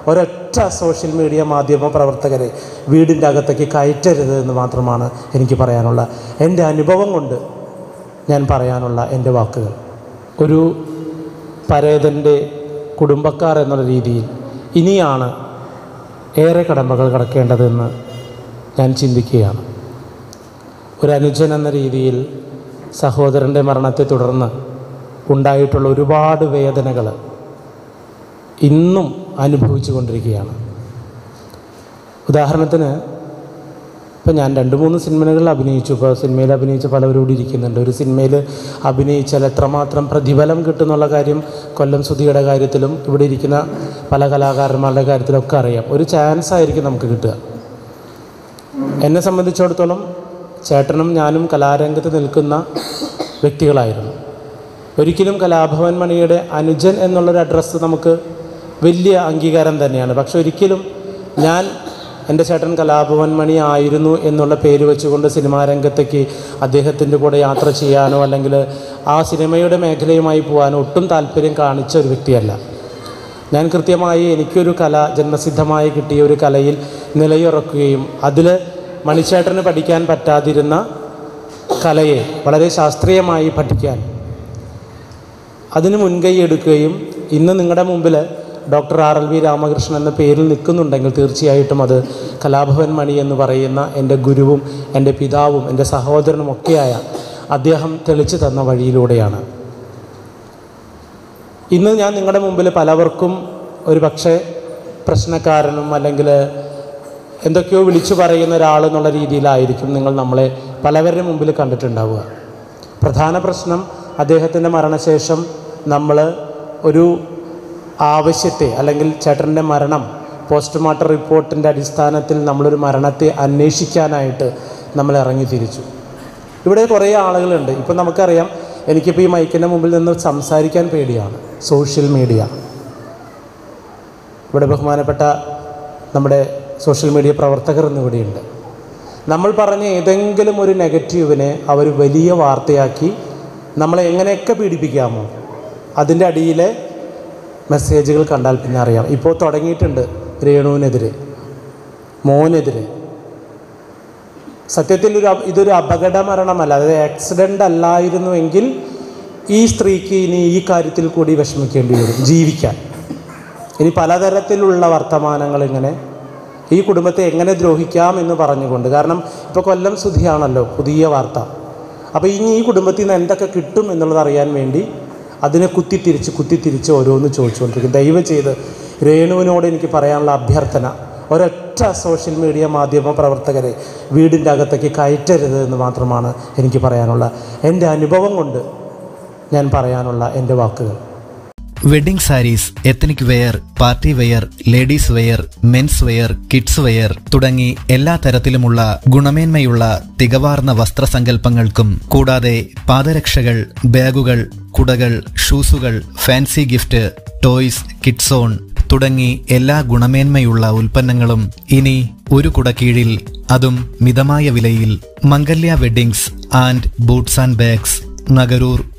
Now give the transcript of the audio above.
ഒരൊറ്റ social media മാധ്യമ പ്രവർത്തകരെ വീടിൻ്റെ അകത്തേക്ക് കയറ്റരുത് എന്ന് മാത്രമാണ് എനിക്ക് പറയാനുള്ള എൻ്റെ അനുഭവം കൊണ്ട് ഞാൻ പറയാനുള്ള എൻ്റെ വാക്കുകൾ ഒരു പരേതൻ്റെ കുടുംബക്കാർ എന്നുള്ള രീതിയിൽ ഇനിയാണ് ഏറെ കടമ്പകൾ കടക്കേണ്ടതെന്ന് ഞാൻ ചിന്തിക്കുകയാണ് ഒരു അനുജൻ എന്ന രീതിയിൽ സഹോദരൻ്റെ മരണത്തെ തുടർന്ന് ഉണ്ടായിട്ടുള്ള ഒരുപാട് വേദനകൾ ഇന്നും അനുഭവിച്ചു കൊണ്ടിരിക്കുകയാണ് ഉദാഹരണത്തിന് ഇപ്പം ഞാൻ രണ്ട് മൂന്ന് സിനിമകളിൽ അഭിനയിച്ചു ഇപ്പോൾ സിനിമയിൽ അഭിനയിച്ച പലവരും കൂടി ഇരിക്കുന്നുണ്ട് ഒരു സിനിമയിൽ അഭിനയിച്ചാൽ എത്രമാത്രം പ്രതിഫലം കിട്ടുന്നുള്ള കാര്യം കൊല്ലം സുധിയുടെ കാര്യത്തിലും ഇവിടെ ഇരിക്കുന്ന പല കലാകാരന്മാരുടെ കാര്യത്തിലൊക്കെ അറിയാം ഒരു ചാൻസ് ആയിരിക്കും നമുക്ക് കിട്ടുക എന്നെ സംബന്ധിച്ചിടത്തോളം ചേട്ടനും ഞാനും കലാരംഗത്ത് നിൽക്കുന്ന വ്യക്തികളായിരുന്നു ഒരിക്കലും കലാഭവൻ മണിയുടെ അനുജൻ എന്നുള്ളൊരു അഡ്രസ്സ് നമുക്ക് വലിയ അംഗീകാരം തന്നെയാണ് പക്ഷെ ഒരിക്കലും ഞാൻ എൻ്റെ ചേട്ടൻ കലാഭവൻ മണി ആയിരുന്നു എന്നുള്ള പേര് വെച്ചുകൊണ്ട് സിനിമാ രംഗത്തേക്ക് അദ്ദേഹത്തിൻ്റെ കൂടെ യാത്ര ചെയ്യാനോ അല്ലെങ്കിൽ ആ സിനിമയുടെ മേഖലയുമായി പോകാനോ ഒട്ടും താല്പര്യം കാണിച്ച ഒരു വ്യക്തിയല്ല ഞാൻ കൃത്യമായി എനിക്കൊരു കല ജന്മസിദ്ധമായി കിട്ടിയ ഒരു കലയിൽ നിലയുറക്കുകയും അതിൽ മണിച്ചേട്ടന് പഠിക്കാൻ പറ്റാതിരുന്ന കലയെ വളരെ ശാസ്ത്രീയമായി പഠിക്കാൻ അതിന് മുൻകൈ എടുക്കുകയും ഇന്ന് നിങ്ങളുടെ മുമ്പിൽ doctor R L V Ramakrishnan എന്ന പേരിൽ നിൽക്കുന്നുണ്ടെങ്കിൽ തീർച്ചയായിട്ടും അത് കലാഭവൻ മണി എന്ന് പറയുന്ന എൻ്റെ ഗുരുവും എൻ്റെ പിതാവും എൻ്റെ സഹോദരനും ഒക്കെയായ അദ്ദേഹം തെളിച്ചു തന്ന വഴിയിലൂടെയാണ് ഇന്ന് ഞാൻ നിങ്ങളുടെ മുമ്പിൽ പലവർക്കും ഒരു പക്ഷേ പ്രശ്നക്കാരനും അല്ലെങ്കിൽ എന്തൊക്കെയോ വിളിച്ചു പറയുന്ന ഒരാൾ എന്നുള്ള രീതിയിലായിരിക്കും നിങ്ങൾ നമ്മളെ പലവരുടെ മുമ്പിൽ കണ്ടിട്ടുണ്ടാവുക പ്രധാന പ്രശ്നം അദ്ദേഹത്തിൻ്റെ മരണശേഷം നമ്മൾ ഒരു ആവശ്യത്തെ അല്ലെങ്കിൽ ചേട്ടൻ്റെ മരണം പോസ്റ്റ്മോർട്ടം റിപ്പോർട്ടിൻ്റെ അടിസ്ഥാനത്തിൽ നമ്മളൊരു മരണത്തെ അന്വേഷിക്കാനായിട്ട് നമ്മൾ ഇറങ്ങി തിരിച്ചു ഇവിടെ കുറേ ആളുകളുണ്ട് ഇപ്പം നമുക്കറിയാം എനിക്കിപ്പോൾ ഈ മൈക്കിൻ്റെ മുമ്പിൽ നിന്ന് സംസാരിക്കാൻ പേടിയാണ് സോഷ്യൽ മീഡിയ ഇവിടെ ബഹുമാനപ്പെട്ട നമ്മുടെ സോഷ്യൽ മീഡിയ പ്രവർത്തകർ എന്നിവിടെയുണ്ട് നമ്മൾ പറഞ്ഞ ഏതെങ്കിലും ഒരു നെഗറ്റീവിനെ അവർ വലിയ വാർത്തയാക്കി നമ്മളെ എങ്ങനെയൊക്കെ പീഡിപ്പിക്കാമോ അതിൻ്റെ അടിയിലെ മെസ്സേജുകൾ കണ്ടാൽ പിന്നെ അറിയാം ഇപ്പോൾ തുടങ്ങിയിട്ടുണ്ട് രേണുവിനെതിരെ മോനെതിരെ സത്യത്തിൽ ഒരു അപ- ഇതൊരു അപകട മരണമല്ല അതായത് ആക്സിഡൻ്റ് അല്ലായിരുന്നുവെങ്കിൽ ഈ സ്ത്രീക്ക് ഇനി ഈ കാര്യത്തിൽ കൂടി വിഷമിക്കേണ്ടി വരും ജീവിക്കാൻ ഇനി പലതരത്തിലുള്ള വർത്തമാനങ്ങൾ ഇങ്ങനെ ഈ കുടുംബത്തെ എങ്ങനെ ദ്രോഹിക്കാം എന്ന് പറഞ്ഞുകൊണ്ട് കാരണം ഇപ്പോൾ കൊല്ലം സുധിയാണല്ലോ പുതിയ വാർത്ത അപ്പോൾ ഇനി ഈ കുടുംബത്തിൽ നിന്ന് എന്തൊക്കെ കിട്ടും എന്നുള്ളത് അറിയാൻ വേണ്ടി അതിനെ കുത്തിത്തിരിച്ച് കുത്തിത്തിരിച്ച് ഓരോന്ന് ചോദിച്ചുകൊണ്ടിരിക്കും ദയവ് ചെയ്ത് രേണുവിനോട് എനിക്ക് പറയാനുള്ള അഭ്യർത്ഥന ഒരൊറ്റ സോഷ്യൽ മീഡിയ മാധ്യമ പ്രവർത്തകരെ വീടിൻ്റെ അകത്തേക്ക് കയറ്റരുത് എന്ന് മാത്രമാണ് എനിക്ക് പറയാനുള്ള എൻ്റെ അനുഭവം കൊണ്ട് ഞാൻ പറയാനുള്ള എൻ്റെ വാക്കുകൾ wedding sarees ethnic wear party wear ladies wear men's wear kids wear തുടങ്ങി എല്ലാ തരത്തിലുമുള്ള ഗുണമേന്മയുള്ള തികവാർന്ന വസ്ത്രസങ്കല്പങ്ങൾക്കും കൂടാതെ പാദരക്ഷകൾ ബാഗുകൾ കുടകൾ ഷൂസുകൾ ഫാൻസി ഗിഫ്റ്റ് ടോയ്സ് കിഡ്സോൺ തുടങ്ങി എല്ലാ ഗുണമേന്മയുള്ള ഉൽപ്പന്നങ്ങളും ഇനി ഒരു കുട കീഴിൽ അതും മിതമായ വിലയിൽ Mangalya weddings and boots and bags Nagaroor